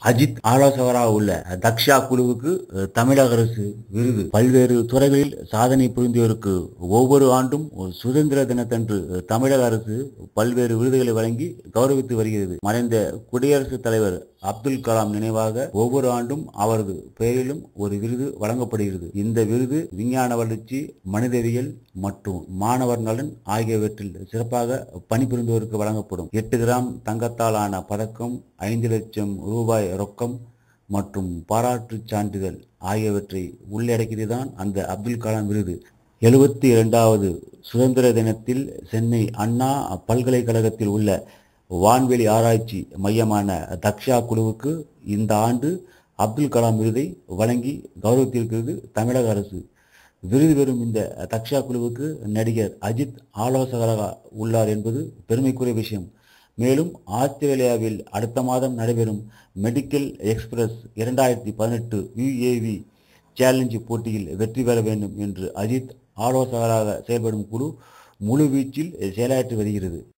அஜித் ஆலோசகராக உள்ள தக்ஷா குழுவுக்கு அஹ், தமிழக அரசு விருது பல்வேறு துறைகளில் சாதனை புரிந்தோருக்கு ஒவ்வொரு ஆண்டும் ஒரு சுதந்திர தினத்தன்று அஹ், தமிழக அரசு பல்வேறு விருதுகளை வழங்கி கௌரவித்து வருகிறது மறைந்த குடியரசுத் தலைவர் அப்துல் கலாம் நினைவாக ஒவ்வொரு ஆண்டும் அவரது பெயரிலும் ஒரு விருது வழங்கப்படுகிறது இந்த விருது விஞ்ஞான வளர்ச்சி மனிதவியல் மற்றும் மாணவர் நலன் ஆகியவற்றில் சிறப்பாக பணிபுரிந்தோருக்கு வழங்கப்படும் எட்டு கிராம் தங்கத்தால் ஆன பதக்கம் ஐந்து லட்சம் ரூபாய் ரொக்கம் மற்றும் பாராட்டுச் சான்றிதழ் ஆகியவற்றை உள்ளடக்கியதுதான் அந்த அப்துல் கலாம் விருது எழுபத்தி இரண்டாவது சுதந்திர தினத்தில் சென்னை அண்ணா பல்கலைக்கழகத்தில் உள்ள வான்வெளி ஆராய்ச்சி மையமான தக்ஷா குழுவுக்கு இந்த ஆண்டு அப்துல் கலாம் விருதை வழங்கி கௌரவித்திருக்கிறது தமிழக அரசு விருது பெறும் இந்த தக்ஷா குழுவுக்கு நடிகர் அஜித் ஆலோசகராக உள்ளார் என்பது பெருமைக்குரிய விஷயம் மேலும் ஆஸ்திரேலியாவில் அடுத்த மாதம் நடைபெறும் மெடிக்கல் எக்ஸ்பிரஸ் இரண்டாயிரத்தி பதினெட்டு யுஏவி சேலஞ்சு போட்டியில் வெற்றி பெற வேண்டும் என்று அஜித் ஆலோசகராக செயல்படும் குழு முழுவீச்சில் செயலாற்றி வருகிறது